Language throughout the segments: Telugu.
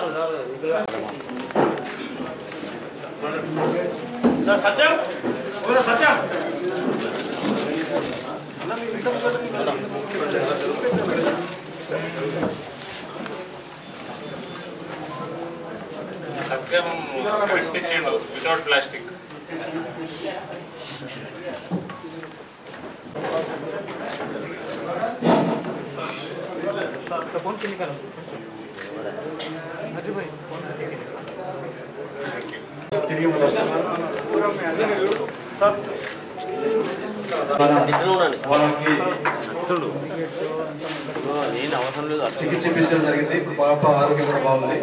సత్యం ఓ సత్యం సత్యం కరెక్ట్ ఇచ్చిండు వితౌట్ ప్లాస్టిక్ వాళ్ళకి నేను అవసరం లేదు అట్లా చికిత్స ఇప్పించడం జరిగింది పాప ఆరోగ్యం కూడా బాగుంది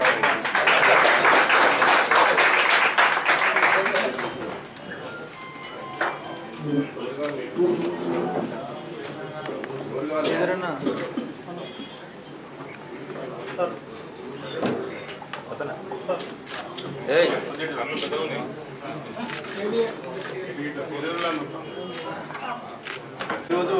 ఏయ్ కళ్ళు పెద్దగా ఉన్నాయి ఈరోజు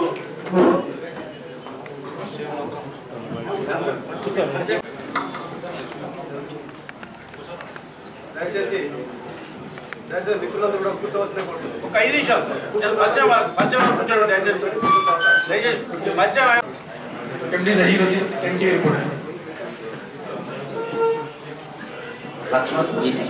దయచేసి దయచేసి మిత్రులందరూ కూడా కూర్చోవలసిన కూర్చో ఒక ఐదు నిమిషాలు జస్ట్ పరిచయం పరిచయం కూర్చోండి దయచేసి దయచేసి పరిచయం MD Zaheer MD report Laxman BC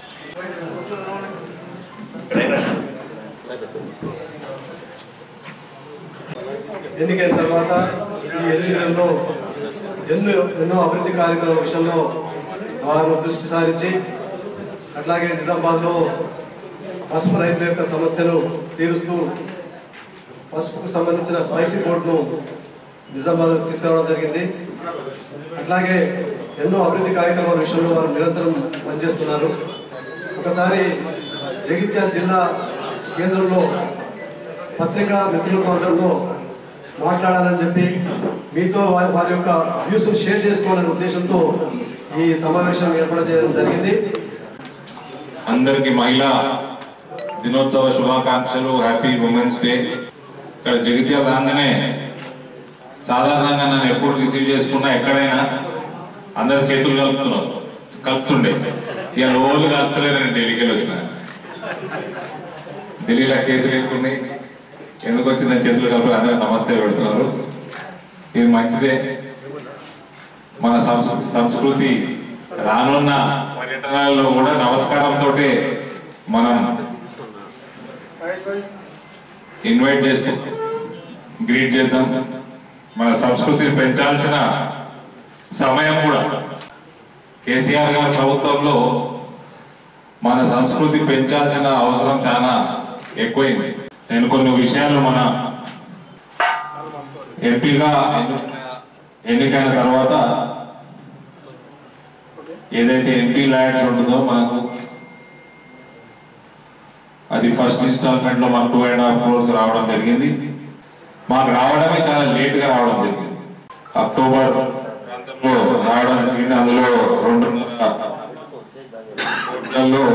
ఎన్నికైన తర్వాత ఈ ఎన్నికల్లో ఎన్నో ఎన్నో అభివృద్ధి కార్యక్రమాల విషయంలో వారు దృష్టి సారించి అట్లాగే నిజామాబాద్లో పసుపు రైతుల యొక్క సమస్యలు తీరుస్తూ పసుపుకు సంబంధించిన స్పైసీ బోర్డును నిజామాబాద్ తీసుకురావడం జరిగింది అట్లాగే ఎన్నో అభివృద్ధి కార్యక్రమాల విషయంలో వారు నిరంతరం పనిచేస్తున్నారు ఒకసారి జగిత్యాల జిల్లా కేంద్రంలో పత్రికా మిత్రులతో ఉండడంతో మాట్లాడాలని చెప్పి మీతో వారి వారి యొక్క వ్యూస్ షేర్ చేసుకోవాలనే ఉద్దేశంతో ఈ సమావేశం ఏర్పాటు చేయడం జరిగింది అందరికి మహిళా దినోత్సవ శుభాకాంక్షలు హ్యాపీ ఉమెన్స్ డే ఇక్కడ జగిత్యాల రాగానే సాధారణంగా నన్ను ఎప్పుడు రిసీవ్ చేసుకున్నా ఎక్కడైనా అందరు చేతులు కలుపుతున్నారు కలుపుతుండే ఇక రోజు కలుపుతలేరని ఢిల్లీకి వెళ్ళి వచ్చిన ఢిల్లీలో కేసులు వేసుకుని ఎందుకు వచ్చిందని చేతులు కలిపి అందరూ నమస్తే పెడుతున్నారు ఇది మంచిదే మన సంస్- సంస్కృతి రానున్న పర్యటనలో కూడా నమస్కారంతో మనం ఇన్వైట్ చేసుకు గ్రీట్ చేద్దాం మన సంస్కృతిని పెంచాల్సిన సమయం కూడా కేసీఆర్ గారి ప్రభుత్వంలో మన సంస్కృతి పెంచాల్సిన అవసరం చాలా ఎక్కువైంది నేను కొన్ని విషయాలు మన ఎంపీగా ఎన్నికైన- ఎన్నికైన తర్వాత ఏదైతే ఎంపీ ల్యాండ్స్ ఉంటుందో మనకు అది ఫస్ట్ ఇన్స్టాల్మెంట్ లో మనకు టూ అండ్ హాఫ్ క్రోర్స్ రావడం జరిగింది మాకు రావడమే చాలా లేట్ గా రావడం జరిగింది అక్టోబర్ ప్రాంతంలో రావడం జరిగింది అందులో రెండున్నర కోట్లలో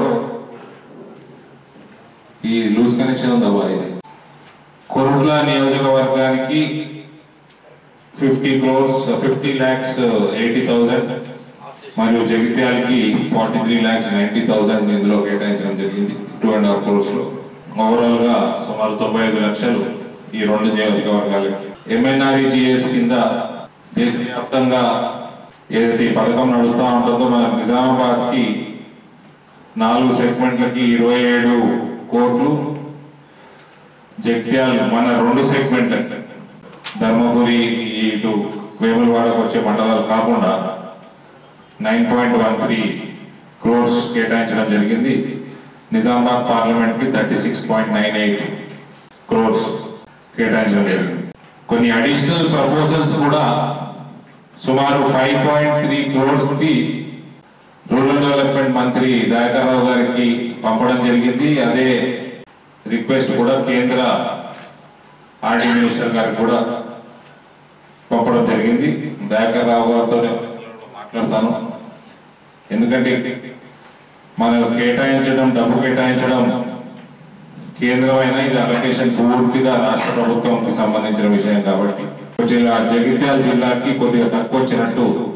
ఈ లూజ్ కనెక్షన్ ఉందా బా ఇది కొరుట్ల నియోజకవర్గానికి fifty crores fifty lakhs eighty thousand మరియు జగిత్యాలకి forty three lakhs ninety thousand ఇందులో కేటాయించడం జరిగింది టూ అండ్ హాఫ్ క్రోర్స్ లో ఓవరాల్ గా సుమారు తొంభై ఐదు లక్షలు ఈ రెండు నియోజకవర్గాలకి ఎంఎన్ఆర్ఈ జిఎస్ కింద దేశవ్యాప్తంగా ఏదైతే ఈ పథకం నడుస్తూ ఉంటుందో మన నిజామాబాద్ కి నాలుగు సెగ్మెంట్లకి ఇరవై ఏడు కోట్లు జగిత్యాల మన రెండు సెగ్మెంట్లకి ధర్మపురి ఇటు వేములవాడకు వచ్చే మండలాలు కాకుండా nine point one three crores కేటాయించడం జరిగింది నిజామాబాద్ పార్లమెంట్ కి thirty six point nine eight crores కేటాయించడం జరిగింది కొన్ని అడిషనల్ ప్రపోజల్స్ కూడా సుమారు ఫైవ్ పాయింట్ త్రీ క్రోర్స్ కి రూరల్ డెవలప్మెంట్ మంత్రి దయాకర్ రావు గారికి పంపడం జరిగింది అదే రిక్వెస్ట్ కూడా కేంద్ర ఆర్డీ మినిస్టర్ గారికి కూడా పంపడం జరిగింది దయాకర్ రావు గారితో నేను మాట్లాడతాను ఎందుకంటే మనకు కేటాయించడం డబ్బు కేటాయించడం కేంద్రమైన ఇది అలొకేషన్ పూర్తిగా రాష్ట్ర ప్రభుత్వంకి సంబంధించిన విషయం కాబట్టి కొద్దిగా జగిత్యాల జిల్లాకి కొద్దిగా తక్కువ వచ్చినట్టు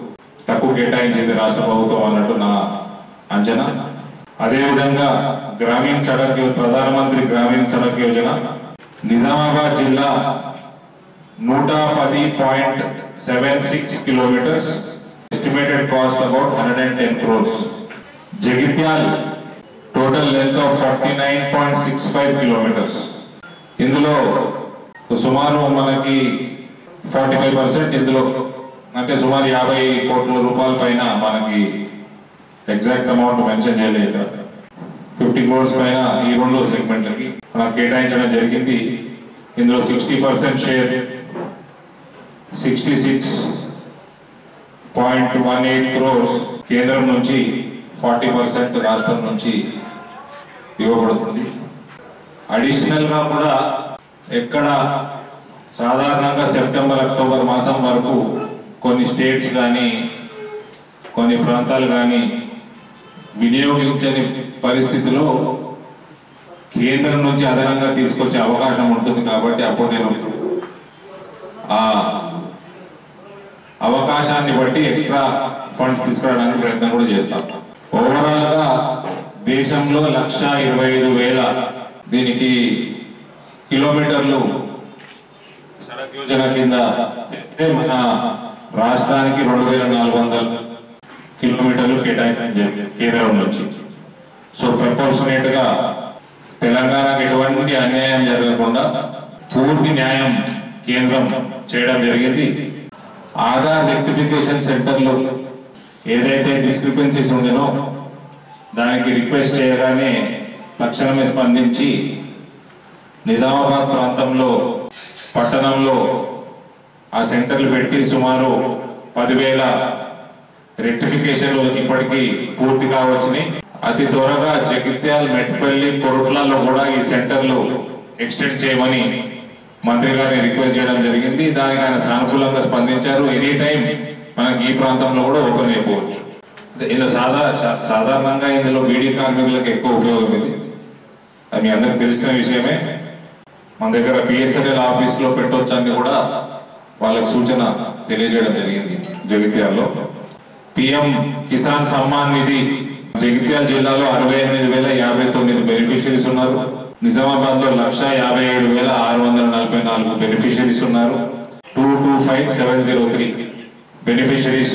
తక్కువ కేటాయించింది రాష్ట్ర ప్రభుత్వం అన్నట్టు నా అంచనా అదేవిధంగా గ్రామీణ సడక్ యో- ప్రధానమంత్రి గ్రామీణ సడక్ యోజన నిజామాబాద్ జిల్లా నూట పది point seven six kilometres estimated cost about hundred and ten crores Jagtial total length of forty nine point six five kilometres ఇందులో సుమారు మనకి ఫార్టీ ఫైవ్ పర్సెంట్ ఇందులో అంటే సుమారు యాభై కోట్ల రూపాయల పైన మనకి ఎగ్జాక్ట్ అమౌంట్ మెన్షన్ చేయలేదు ఫిఫ్టీ క్రోర్స్ పైన ఈ రెండు సెగ్మెంట్లకి మనకు కేటాయించడం జరిగింది ఇందులో sixty percent share sixty six point one eight crores కేంద్రం నుంచి ఫార్టీ పర్సెంట్ రాష్ట్రం నుంచి ఇవ్వబడుతుంది అడిషనల్ గా కూడా ఎక్కడ సాధారణంగా సెప్టెంబర్ అక్టోబర్ మాసం వరకు కొన్ని స్టేట్స్ కానీ కొన్ని ప్రాంతాలు కానీ వినియోగించని పరిస్థితిలో కేంద్రం నుంచి అదనంగా తీసుకొచ్చే అవకాశం ఉంటుంది కాబట్టి అప్పుడు నేను ఆ అవకాశాన్ని బట్టి ఎక్స్ట్రా ఫండ్స్ తీసుకురావడానికి ప్రయత్నం కూడా చేస్తాం ఓవరాల్ గా దేశంలో లక్ష ఇరవై ఐదు వేల దీనికి కిలోమీటర్లు సడక్ యోజన కింద చేస్తే మన రాష్ట్రానికి రెండు వేల నాలుగు వందల కిలోమీటర్లు కేటాయించడం జరిగింది కేంద్రం నుంచి సో ప్రపోర్షనేట్ గా తెలంగాణకు ఎటువంటి అన్యాయం జరగకుండా పూర్తి న్యాయం కేంద్రం చేయడం జరిగింది ఆధార్ రెక్టిఫికేషన్ సెంటర్లో ఏదైతే డిస్క్రిపెన్సీస్ ఉందో దానికి రిక్వెస్ట్ చేయగానే తక్షణమే స్పందించి నిజామాబాద్ ప్రాంతంలో పట్టణంలో ఆ సెంటర్లు పెట్టి సుమారు పదివేల రెక్టిఫికేషన్లు ఇప్పటికీ పూర్తి కావచ్చుని అతి త్వరగా జగిత్యాల్ మెట్పల్లి కొరుట్లలో కూడా ఈ సెంటర్లు ఎక్స్టెండ్ చేయమని మంత్రి గారిని రిక్వెస్ట్ చేయడం జరిగింది దానికి ఆయన సానుకూలంగా స్పందించారు ఎనీ టైం మనకి ఈ ప్రాంతంలో కూడా ఓపెన్ అయిపోవచ్చు ఇందులో సాధా సా- సాధారణంగా ఇందులో బీడీ కార్మికులకు ఎక్కువ ఉపయోగం ఇది అది మీ అందరికి తెలిసిన విషయమే మన దగ్గర పిఎస్ఎన్ఎల్ ఆఫీస్ లో పెట్టొచ్చని కూడా వాళ్ళకి సూచన తెలియజేయడం జరిగింది జగిత్యాల్లో పిఎం కిసాన్ సమ్మాన్ నిధి జగిత్యాల జిల్లాలో అరవై ఎనిమిది వేల యాభై తొమ్మిది బెనిఫిషరీస్ ఉన్నారు నిజామాబాద్ లో లక్ష యాభై ఏడు వేల ఆరు వందల నలభై నాలుగు బెనిఫిషరీస్ ఉన్నారు two two five seven zero three beneficiaries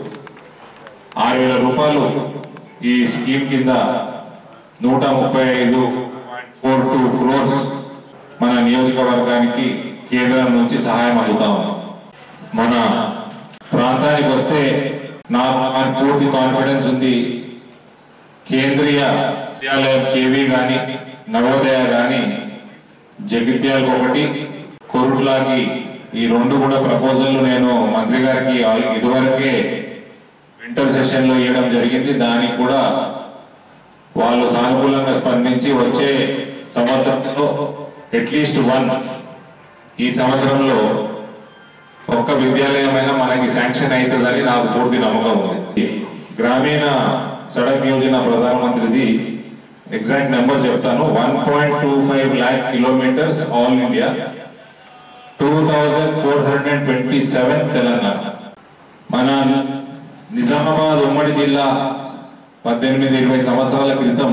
ఆరు వేల రూపాయలు ఈ స్కీమ్ కింద నూట ముప్పై ఐదు ఫోర్ టూ క్రోర్స్ మన నియోజకవర్గానికి కేంద్రం నుంచి సహాయం అందుతాం మన ప్రాంతానికి వస్తే నాకు నాకు పూర్తి కాన్ఫిడెన్స్ ఉంది కేంద్రీయ విద్యాలయం కేవీ కానీ నవోదయ కానీ జగిత్యాలకు ఒకటి కొరుట్లాకి ఈ రెండు కూడా ప్రపోజల్లు నేను మంత్రి గారికి ఆల్- ఇదివరకే వింటర్ సెషన్ లో ఇవ్వడం జరిగింది దానికి కూడా వాళ్ళు సానుకూలంగా స్పందించి వచ్చే సంవత్సరంలో అట్లీస్ట్ వన్ ఈ సంవత్సరంలో ఒక్క విద్యాలయమైనా మనకి శాంక్షన్ అవుతుందని నాకు పూర్తి నమ్మకం ఉంది గ్రామీణ సడక్ యోజన ప్రధానమంత్రిది ఎగ్జాక్ట్ నెంబర్ చెప్తాను one point two five lakh kilometres all India two thousand four hundred and twenty seven Telangana మన నిజామాబాద్ ఉమ్మడి జిల్లా పద్దెనిమిది ఇరవై సంవత్సరాల క్రితం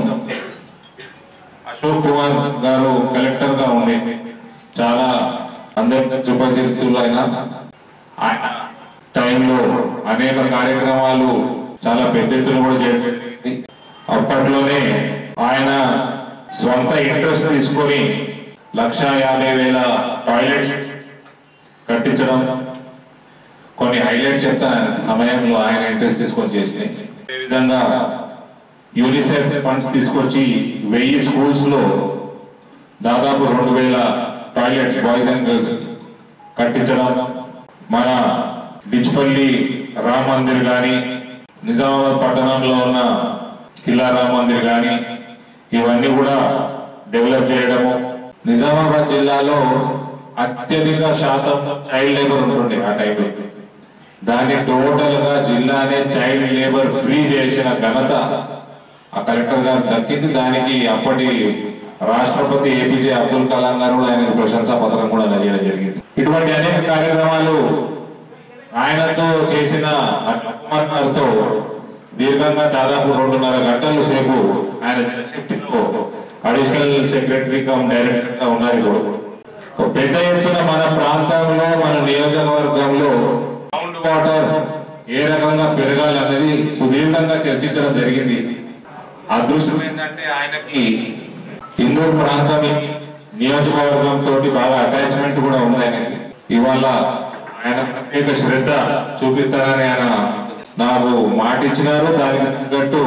అశోక్ కుమార్ గారు కలెక్టర్ గా ఉండే చాలా అందరి సుపరిచితులు ఆయన ఆయన టైంలో అనేక కార్యక్రమాలు చాలా పెద్ద ఎత్తున కూడా చేయడం జరిగింది అప్పట్లోనే ఆయన స్వంత ఇంట్రెస్ట్ తీసుకొని లక్ష యాభై వేల టాయిలెట్స్ కట్టించడం కొన్ని హైలైట్స్ చెప్తాను ఆయన సమయంలో ఆయన ఇంట్రెస్ట్ తీసుకొని చేసినాయి అదేవిధంగా యూనిసెఫ్ ఫండ్స్ తీసుకొచ్చి వెయ్యి స్కూల్స్ లో దాదాపు రెండు వేల టాయిలెట్స్ బాయ్స్ అండ్ గర్ల్స్ కట్టించడం మన డిచ్పల్లి రామ్ మందిర్ కానీ నిజామాబాద్ పట్టణంలో ఉన్న కిల్లా రామ్ మందిర్ కానీ ఇవన్నీ కూడా డెవలప్ చేయడము నిజామాబాద్ జిల్లాలో అత్యధిక శాతం చైల్డ్ లేబర్ ఉంటుండే ఆ టైంలో దాన్ని టోటల్ గా జిల్లానే చైల్డ్ లేబర్ ఫ్రీ చేసిన ఘనత ఆ కలెక్టర్ గారు దక్కింది దానికి అప్పటి రాష్ట్రపతి ఏపీజే అబ్దుల్ కలాం గారు కూడా ఆయనకు ప్రశంసా పత్రం కూడా అందజేయడం జరిగింది ఇటువంటి అనేక కార్యక్రమాలు ఆయనతో చేసిన అట్మార్గాలతో దీర్ఘంగా దాదాపు రెండున్నర గంటల సేపు ఆయన శక్తిలో అడిషనల్ సెక్రటరీ కమ్ డైరెక్టర్ గా ఉన్నారు ఇప్పుడు ఒక పెద్ద ఎత్తున మన ప్రాంతంలో మన నియోజకవర్గంలో గ్రౌండ్ వాటర్ ఏ రకంగా పెరగాలన్నది సుదీర్ఘంగా చర్చించడం జరిగింది అదృష్టం ఏంటంటే ఆయనకి ఇందూరు ప్రాంతం నియోజకవర్గం తోటి బాగా అటాచ్మెంట్ కూడా ఉంది ఆయనకి ఇవాళ ఆయన ప్రత్యేక శ్రద్ధ చూపిస్తారని ఆయన నాకు మాట ఇచ్చినారు దానికి తగ్గట్టు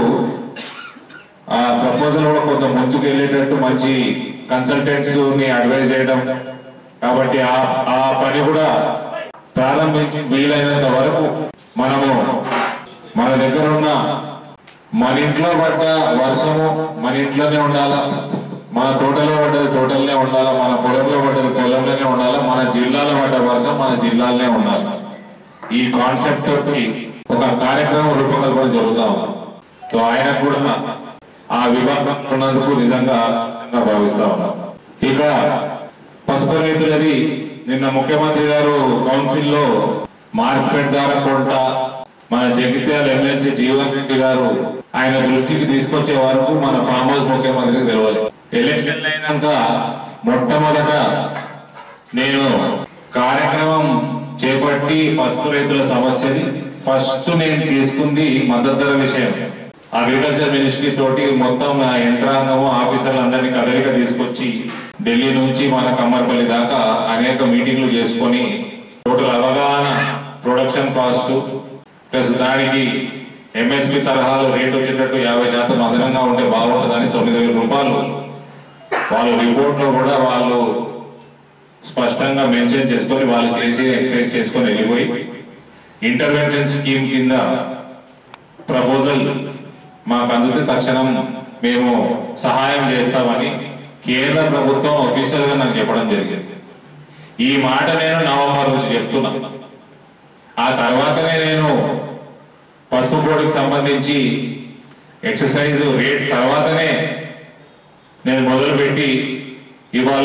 ఆ ప్రపోజల్ కూడా కొంత ముందుకు వెళ్ళేటట్టు మంచి కన్సల్టెంట్స్ ని అడ్వైజ్ చేయడం కాబట్టి ఆ ఆ పని కూడా ప్రారంభించి వీలైనంత వరకు మనము మన దగ్గర ఉన్న మన ఇంట్లో పడ్డ వర్షము మన ఇంట్లోనే ఉండాలా మన తోటలో పడ్డది తోటలోనే ఉండాలా మన పొలంలో పడ్డది పొలంలోనే ఉండాలా మన జిల్లాలో పడ్డ వర్షం మన జిల్లాలోనే ఉండాలి ఈ కాన్సెప్ట్ తోటి ఒక కార్యక్రమం రూపకల్పన జరుగుతా ఉంది సో ఆయనకు కూడా ఆ విభాగం ఉన్నందుకు నిజంగా అదృష్టంగా భావిస్తా ఉన్నాం ఇక పసుపు రైతులది నిన్న ముఖ్యమంత్రి గారు కౌన్సిల్ లో మార్కెట్ ద్వారా కొంట మన జగిత్యాల ఎమ్మెల్సీ జీవన్ రెడ్డి గారు ఆయన దృష్టికి తీసుకొచ్చే వరకు మన ఫామ్ హౌస్ ముఖ్యమంత్రికి తెలియలేదు ఎలక్షన్ అయినాక మొట్టమొదట నేను కార్యక్రమం చేపట్టి పసుపు రైతుల సమస్యది ఫస్ట్ నేను తీసుకుంది మద్దతు ధర విషయం అగ్రికల్చర్ మినిస్ట్రీ తోటి మొత్తం ఆ యంత్రాంగము ఆఫీసర్లు అందరినీ కదలిక తీసుకొచ్చి ఢిల్లీ నుంచి మన కమ్మర్పల్లి దాకా అనేక మీటింగ్లు చేసుకొని టోటల్ అవగాహన ప్రొడక్షన్ కాస్ట్ ప్లస్ దానికి ఎంఎస్పి తరహాలో రేట్ వచ్చేటట్టు యాభై శాతం అదనంగా ఉంటే బాగుంటుందని తొమ్మిది వేల రూపాయలు వాళ్ళ రిపోర్ట్ లో కూడా వాళ్ళు స్పష్టంగా మెన్షన్ చేసుకొని వాళ్ళు చేసి ఎక్సర్సైజ్ చేసుకొని వెళ్ళిపోయి ఇంటర్వెన్షన్ స్కీమ్ కింద ప్రపోజల్ మాకు అందితే తక్షణం మేము సహాయం చేస్తామని కేంద్ర ప్రభుత్వం అఫీషియల్ గా నాకు చెప్పడం జరిగింది ఈ మాట నేను నవంబర్ నుంచి చెప్తున్నా ఆ తర్వాతనే నేను పసుపు బోర్డుకి సంబంధించి ఎక్సర్సైజ్ రేట్ తర్వాతనే నేను మొదలుపెట్టి ఇవాళ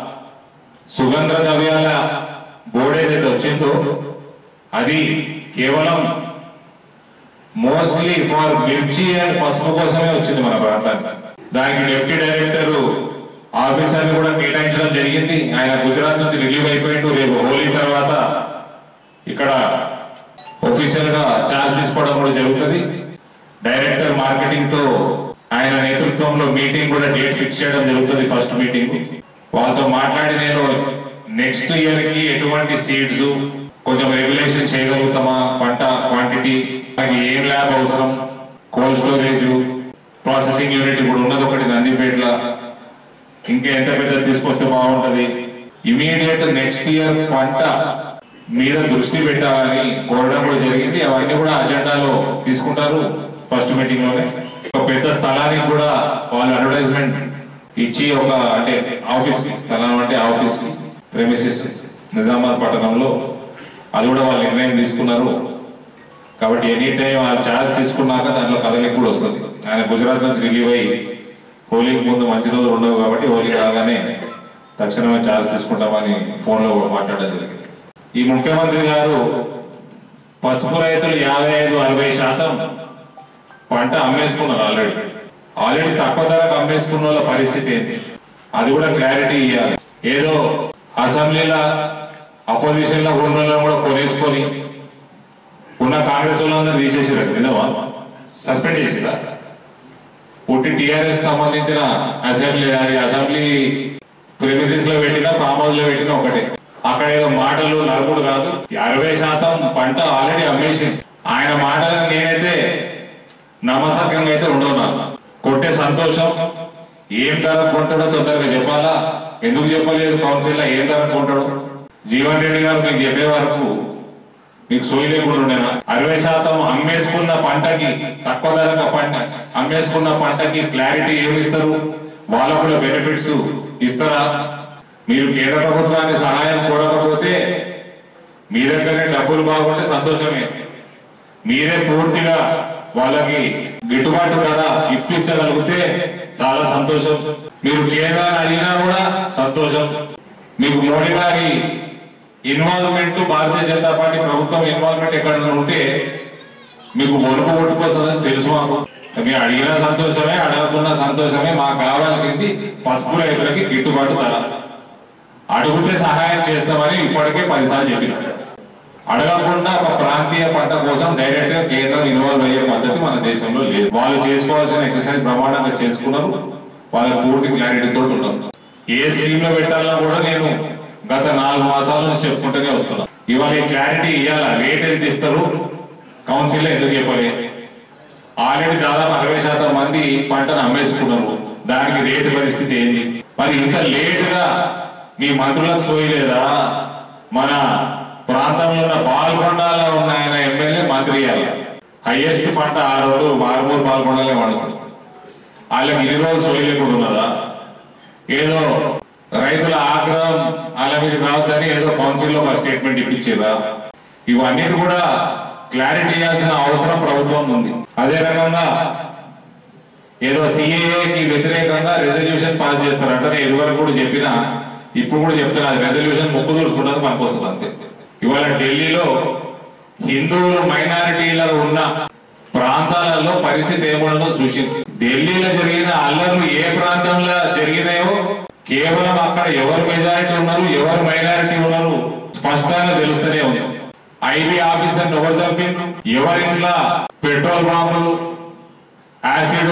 సుగంధ ద్రవ్యాల బోర్డు ఏదైతే వచ్చిందో అది కేవలం మోస్ట్లీ ఫర్ మిర్చి అండ్ పసుపు కోసమే వచ్చింది మన ప్రాంతానికి దానికి డిప్యూటీ డైరెక్టర్ ఆఫీసర్ని కూడా కేటాయించడం జరిగింది ఆయన గుజరాత్ నుంచి రిలీవ్ అయిపోయిండు రేపు హోలీ తర్వాత ఇక్కడ ఒఫీషియల్ గా ఛార్జ్ తీసుకోవడం కూడా జరుగుతుంది డైరెక్టర్ మార్కెటింగ్ తో ఆయన నేతృత్వంలో మీటింగ్ కూడా డేట్ ఫిక్స్ చేయడం జరుగుతుంది ఫస్ట్ మీటింగ్ వాళ్ళతో మాట్లాడి నేను నెక్స్ట్ ఇయర్ కి ఎటువంటి సీడ్స్ కొంచెం రెగ్యులేషన్ చేయగలుగుతామా పంట క్వాంటిటీ మనకి ఏం ల్యాబ్ అవసరం కోల్డ్ స్టోరేజ్ ప్రాసెసింగ్ యూనిట్ ఇప్పుడు ఉన్నది ఒకటి నందిపేటల ఇంకా ఎంత పెద్దది తీసుకొస్తే బాగుంటది ఇమీడియట్ నెక్స్ట్ ఇయర్ పంట మీద దృష్టి పెట్టాలని కోరడం కూడా జరిగింది అవన్నీ కూడా అజెండాలో తీసుకుంటారు ఫస్ట్ మీటింగ్ లోనే ఒక పెద్ద స్థలానికి కూడా వాళ్ళు అడ్వర్టైజ్మెంట్ ఇచ్చి ఒక అంటే ఆఫీస్ కి స్థలం అంటే ఆఫీస్ కి ప్రెమిసెస్ నిజామాబాద్ పట్టణంలో అది కూడా వాళ్ళు నిర్ణయం తీసుకున్నారు కాబట్టి ఎనీ టైం ఆ ఛార్జ్ తీసుకున్నాక దాంట్లో కదలిక కూడా వస్తుంది ఆయన గుజరాత్ నుంచి రిలీవ్ అయ్యి హోలీకి ముందు మంచి రోజులు ఉండవు కాబట్టి హోలీ రాగానే తక్షణమే ఛార్జ్ తీసుకుంటామని ఫోన్లో మాట్లాడడం జరిగింది ఈ ముఖ్యమంత్రి గారు పసుపు రైతులు యాభై ఐదు అరవై శాతం పంట అమ్మేసుకున్నారు ఆల్రెడీ ఆల్రెడీ తక్కువ ధరకు అమ్మేసుకున్న వాళ్ళ పరిస్థితి ఏంటి అది కూడా క్లారిటీ ఇవ్వాలి ఏదో అసెంబ్లీలో అపోజిషన్ లో ఉన్న వాళ్ళని కూడా కొనేసుకొని ఉన్న కాంగ్రెస్ వాళ్ళందరూ తీసేసారు నిజమా సస్పెండ్ చేసిరా పుట్టి టిఆర్ఎస్ సంబంధించిన అసెంబ్లీ అది అసెంబ్లీ ప్రెమిసెస్ లో పెట్టినా ఫామ్ హౌస్ లో పెట్టినా ఒకటే అక్కడ ఏదో మాటలు నలుగుడు కాదు అరవై శాతం పంట ఆల్రెడీ అమ్మేసింది ఆయన మాటలను నేనైతే నమ్మసక్యంగా అయితే ఉండవు నాకు కొట్టే సంతోషం ఏం ధర కొంటాడో తొందరగా చెప్పాలా ఎందుకు చెప్పలేదు కౌన్సిల్ లో ఏం ధర కొంటాడు జీవన్ రెడ్డి గారు మీకు చెప్పే వరకు మీకు సోయి లేకుండా ఉండేనా అరవై శాతం అమ్మేసుకున్న పంటకి తక్కువ ధరకు పంట అమ్మేసుకున్న పంటకి క్లారిటీ ఏమి ఇస్తారు వాళ్ళకు కూడా బెనిఫిట్స్ ఇస్తారా మీరు కేంద్ర ప్రభుత్వాన్ని సహాయం కోరకపోతే మీ దగ్గరే డబ్బులు బాగుంటే సంతోషమే మీరే పూర్తిగా వాళ్ళకి గిట్టుబాటు ధర ఇప్పించగలిగితే చాలా సంతోషం మీరు కేంద్రాన్ని అడిగినా కూడా సంతోషం మీకు మోడీ గారి ఇన్వాల్వ్మెంట్ భారతీయ జనతా పార్టీ ప్రభుత్వం ఇన్వాల్వ్మెంట్ ఎక్కడైనా ఉంటే మీకు ఒడుపు ఒట్టుకొస్తుందని తెలుసు మాకు మీరు అడిగిన సంతోషమే అడగకున్న సంతోషమే మాకు కావాల్సింది పసుపు రైతులకి గిట్టుబాటు ధర అడుగుతే సహాయం చేస్తామని ఇప్పటికే పదిసార్లు చెప్పిన అడగకుండా ఒక ప్రాంతీయ పంట కోసం డైరెక్ట్ గా కేంద్రం ఇన్వాల్వ్ అయ్యే పద్ధతి మన దేశంలో లేదు వాళ్ళు చేసుకోవాల్సిన ఎక్సర్సైజ్ ప్రమాణంగా చేసుకున్నారు వాళ్ళ పూర్తి క్లారిటీతో ఉన్నారు ఏ స్కీమ్ లో పెట్టాలన్నా కూడా నేను గత నాలుగు మాసాల నుంచి చెప్పుకుంటూనే వస్తున్నా ఇవాళ ఈ క్లారిటీ ఇవ్వాల రేట్ ఎంత ఇస్తారు కౌన్సిల్ లో ఎందుకు చెప్పలే ఆల్రెడీ దాదాపు అరవై శాతం మంది పంటను అమ్మేసుకున్నారు దానికి రేటు పరిస్థితి ఏంది మరి ఇంత లేట్ గా మీ మంత్రులకు సోయలేదా మన ప్రాంతంలో ఉన్న పాల్గొండాలో ఉన్న ఆయన ఎమ్మెల్యే మంత్రి అయ్యారు హైయెస్ట్ పంట ఆ రోడ్డు మారుమూరు పాల్గొండలే వాడుతుంది వాళ్ళకి ఇన్ని రోజులు సోయలేకుండా ఉన్నదా ఏదో రైతుల ఆగ్రహం వాళ్ళ మీద రావద్దని ఏదో కౌన్సిల్ లో ఒక స్టేట్మెంట్ ఇప్పించేదా ఇవన్నిటి కూడా క్లారిటీ ఇవ్వాల్సిన అవసరం ప్రభుత్వం ఉంది అదే రకంగా ఏదో సిఏఏకి వ్యతిరేకంగా రెజల్యూషన్ పాస్ చేస్తారంట నేను ఇదివరకు కూడా చెప్పినా ఇప్పుడు కూడా చెప్తున్నా అది రెజల్యూషన్ ముక్కు దూసుకుంటుంది మనకు వస్తుంది అంతే ఇవాళ ఢిల్లీలో హిందువులు మైనారిటీలో ఉన్న ప్రాంతాలలో పరిస్థితి ఏముండదో చూసింది ఢిల్లీలో జరిగిన అల్లర్లు ఏ ప్రాంతంలో జరిగినాయో కేవలం అక్కడ ఎవరు మెజారిటీ ఉన్నారు ఎవరు మైనారిటీ ఉన్నారు స్పష్టంగా తెలుస్తూనే ఉంది ఐబీ ఆఫీసర్ ఎవరు చంపిండ్రు ఎవరింట్లో పెట్రోల్ బాంబులు యాసిడ్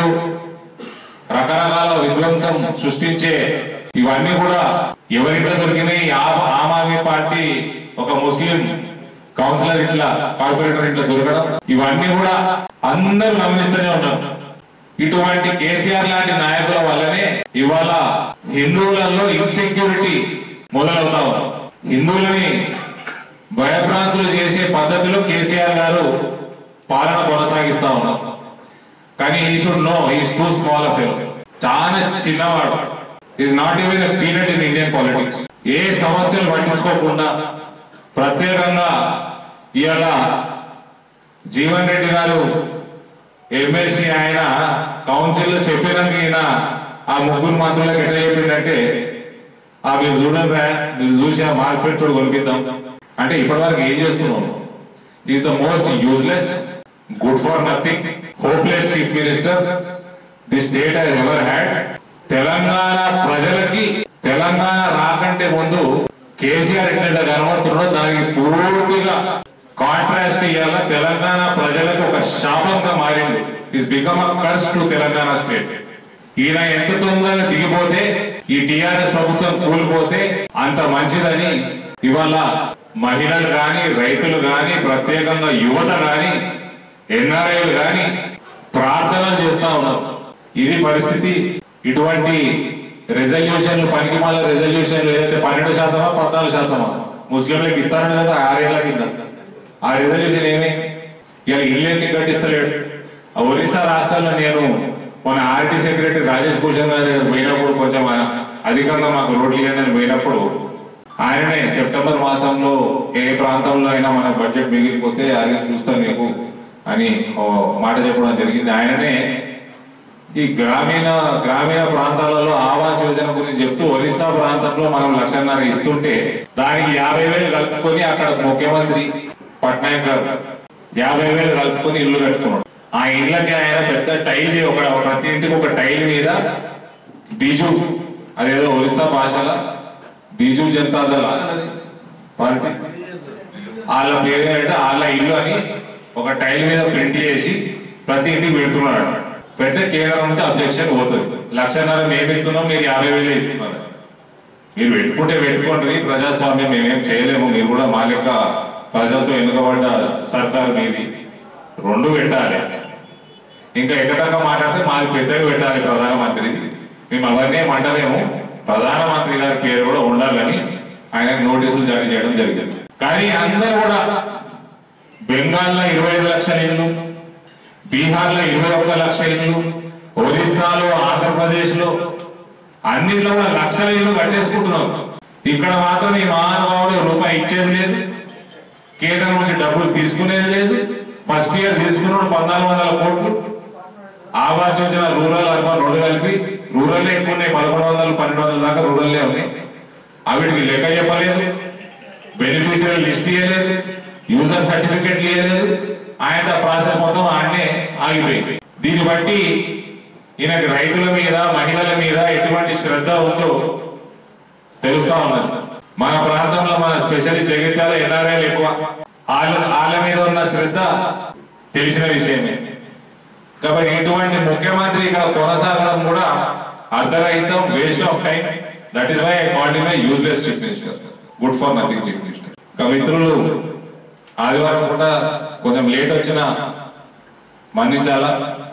రకరకాల విధ్వంసం సృష్టించే ఇవన్నీ కూడా ఎవరింట్లో దొరికినాయి ఆ- ఆమ్ ఆద్మీ పార్టీ ఒక ముస్లిం కౌన్సిలర్ ఇట్లా కార్పొరేటర్ ఇట్లా దొరకడం ఇవన్నీ కూడా అందరూ గమనిస్తూనే ఉన్నారు ఇటువంటి కేసీఆర్ లాంటి నాయకుల వల్లనే ఇవాళ హిందువులలో ఇన్సెక్యూరిటీ మొదలవుతా ఉంది హిందువులని భయభ్రాంతులు చేసే పద్ధతిలో కేసీఆర్ గారు పాలన కొనసాగిస్తా ఉన్నారు కానీ ఈ should know is too small fellow చాలా చిన్నవాడు is not even a peanut in Indian politics ఏ సమస్యలు పట్టించుకోకుండా ప్రత్యేకంగా ఇవాళ జీవన్ రెడ్డి గారు ఎమ్మెల్సీ ఆయన కౌన్సిల్ లో చెప్పినాక ఈయన ఆ ముగ్గురు మంత్రులకు ఎట్లా చెప్పిందంటే ఆ మీరు చూడండి రా, మీరు చూసి ఆ మార్కెట్ తోడు కొనిపిద్దాం అంటే ఇప్పటివరకు ఏం చేస్తున్నాం is the most useless good for nothing hopeless chief minister the state he's ever had Telangana ప్రజలకి తెలంగాణ రాకంటే ముందు కేసీఆర్ ఎట్లయితే కనబడుతున్నాడో దానికి పూర్తిగా కాంట్రాస్ట్ ఇవ్వాల తెలంగాణ ప్రజలకు ఒక శాపంగా మారింది is become a curse to Telangana state ఈయన ఎంత తొందరగా దిగిపోతే ఈ టిఆర్ఎస్ ప్రభుత్వం కూలిపోతే అంత మంచిదని ఇవాళ మహిళలు గాని రైతులు గాని ప్రత్యేకంగా యువత గాని ఎన్ఆర్ఐలు గాని ప్రార్థనలు చేస్తా ఉన్నారు ఇది పరిస్థితి ఇటువంటి రెజల్యూషన్లు పనికి మళ్ళీ రెజల్యూషన్లు ఏదైతే పన్నెండు శాతమా పద్నాలుగు శాతమా ముస్లింలకు ఇస్తారని కదా ఆరేళ్ల కింద ఆ రెజల్యూషన్ ఏమి ఇలా ఇల్లు కట్టిస్తలేడు ఆ ఒరిస్సా రాష్ట్రాల్లో నేను మన ఆర్టీ సెక్రటరీ రాజేష్ భూషణ్ గారి దగ్గర పోయినప్పుడు కొంచెం అధికంగా మాకు రోడ్లు ఇవ్వండి అని పోయినప్పుడు ఆయననే సెప్టెంబర్ మాసంలో ఏ ప్రాంతంలో అయినా మన బడ్జెట్ మిగిలిపోతే ఆయన చూస్తాం నీకు అని ఓ మాట చెప్పడం జరిగింది ఆయననే ఈ గ్రామీణ గ్రామీణ ప్రాంతాలలో ఆవాస్ యోజన గురించి చెప్తూ ఒరిస్సా ప్రాంతంలో మనం లక్షన్నర ఇస్తుంటే దానికి యాభై వేలు కలుపుకొని అక్కడ ముఖ్యమంత్రి పట్నాయక్ గారు యాభై వేలు కలుపుకొని ఇల్లు కట్టుకున్నాడు ఆ ఇళ్ళకి ఆయన పెద్ద టైల్ మీద ఒక ఒక ప్రతి ఇంటికి ఒక టైల్ మీద బీజు అదేదో ఒరిస్సా భాషల బీజు జనతా దళ అన్నది పార్టీ వాళ్ళ పేరు ఏంటంటే వాళ్ళ ఇల్లు అని ఒక టైల్ మీద ప్రింట్ చేసి ప్రతి ఇంటికి పెడుతున్నాడు పెడితే కేంద్రం నుంచి అబ్జెక్షన్ పోతుంది లక్షన్నర మేము ఇస్తున్నాం మీరు యాభై వేలు ఇస్తున్నారు మీరు పెట్టుకుంటే పెట్టుకోండి ప్రజాస్వామ్యం మేమేం చేయలేము మీరు కూడా మా లెక్క ప్రజలతో ఎన్నుకబడ్డ సర్కారు మీది రెండు పెట్టాలి ఇంకా ఎక్కడంగా మాట్లాడితే మాది పెద్దగా పెట్టాలి ప్రధానమంత్రిది మేము అవన్నీ మంటలేము ప్రధానమంత్రి గారి పేరు కూడా ఉండాలని ఆయనకు నోటీసులు జారీ చేయడం జరిగింది కానీ అందరూ కూడా బెంగాల్లో ఇరవై ఐదు లక్షల ఇల్లు బీహార్లో ఇరవై ఒక్క లక్ష ఇల్లు ఒరిస్సాలో ఆంధ్రప్రదేశ్లో అన్నిట్లో కూడా లక్షల ఇల్లు కట్టేసుకుంటున్నాం ఇక్కడ మాత్రం ఈ మహానుభావుడు రూపాయి ఇచ్చేది లేదు కేంద్రం నుంచి డబ్బులు తీసుకునేది లేదు ఫస్ట్ ఇయర్ తీసుకున్నాడు పద్నాలుగు వందల కోట్లు ఆవాస్ యోజన రూరల్ అర్బన్ రెండు కలిపి రూరల్ ఎక్కువ ఉన్నాయి పదకొండు వందలు పన్నెండు వందల దాకా రూరల్లే ఉన్నాయి అవిటికి లెక్క చెప్పలేదు బెనిఫిషియరీ లిస్ట్ ఇవ్వలేదు యూజర్ సర్టిఫికేట్ ఇవ్వలేదు ఆయన ప్రాసెస్ మొత్తం ఆయనే ఆగిపోయింది దీన్ని బట్టి ఈయనకి రైతుల మీద మహిళల మీద ఎటువంటి శ్రద్ధ ఉందో తెలుస్తా ఉన్నది మన ప్రాంతంలో మన స్పెషలిస్ట్ జగిత్యాల ఎన్ఆర్ఐలు ఎక్కువ వాళ్ళ వాళ్ళ మీద ఉన్న శ్రద్ధ తెలిసిన విషయమే కాబట్టి ఇటువంటి ముఖ్యమంత్రి ఇక్కడ కొనసాగడం కూడా అర్ధరహితం waste of time that is why I called him useless chief minister good for nothing chief minister ఇంకా మిత్రులు ఆదివారం కూడా కొంచెం లేట్ వచ్చినా మన్నించాలా